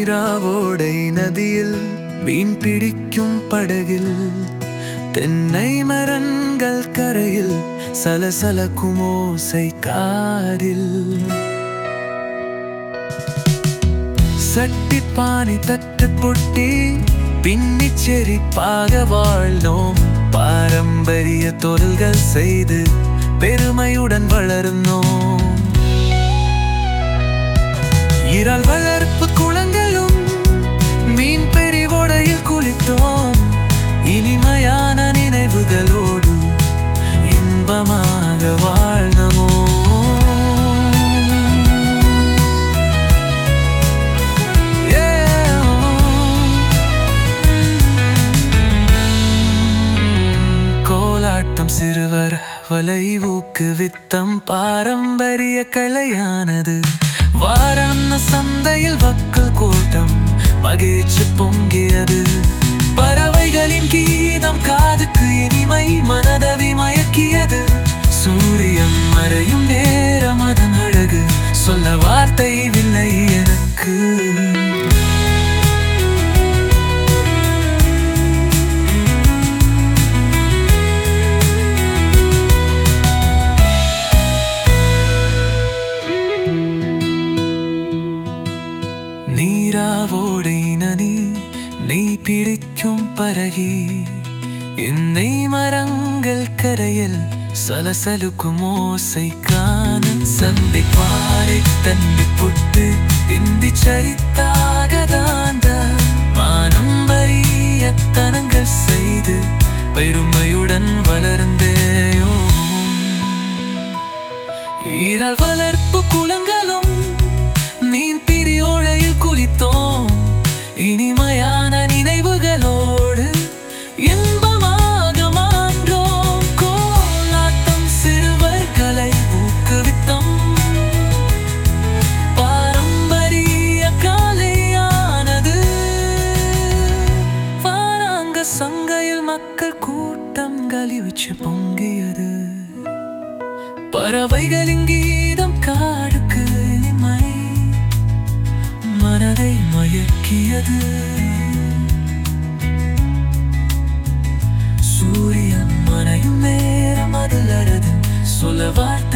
நீராவோடை நதியில் மீன் பிடிக்கும் படகில் தென்னை மரங்கள் கரையில் சலசலக்கும் ஓசை காதில் சட்டி பானி தட்டு பொட்டி பின்னிச் செறிப்பாக வாழ்ந்தோம் பாரம்பரிய தொழில்கள் செய்து பெருமையுடன் வளர்ந்தோம் இறால் வளர்ப்பு குளங்களும் மீன் பெரிவோடையில் குளித்தோம் இனிமையான நினைவுகளோடு இன்பமாக வாழ்ந்தமோ கோலாட்டம் சிறுவர் வலை ஊக்குவித்தம் பாரம்பரிய கலையானது வாரம் சந்தையில் வக்கல் கூட்டம் மகிழ்ச்சி பொங்கியது பறவைகளின் கீதம் காதுக்கு இனிமை மனதவி மயக்கியது சூரியன் மறையும் நேரம் அதன் அழகு சொல்ல வார்த்தை இல்லை எனக்கு நீராவோடை நனி நீ பிடிக்கும் பரகி என்னை மரங்கள் கரையில் சலசலுக்கும் ஓசை காண சந்தை பாறை தண்ணி புட்டு இந்தி சரித்தாக தாண்ட மானம்பரிய தனங்கள் செய்து பெருமையுடன் வளர்ந்தேயோ ஈரல் வளர்ப்பு குளங்களும் மீன் பிரியோழையில் குளித்தோம் இனிமையான நினைவுகளோடு இன்பமாக மாற்றோம் கோலாட்டம் சிறுவர்களை ஊக்குவித்தோம் பாரம்பரிய கலையானது வாராங்க சங்கையில் மக்கள் கூட்டம் கழிவுச்சு பொங்கியது பறவைகளின் கீதம் காடுக்கு இனிமை மனதை மயக்கியது சூரியன் மனையும் நேரம் அதில் அழது சொல்ல வார்த்தை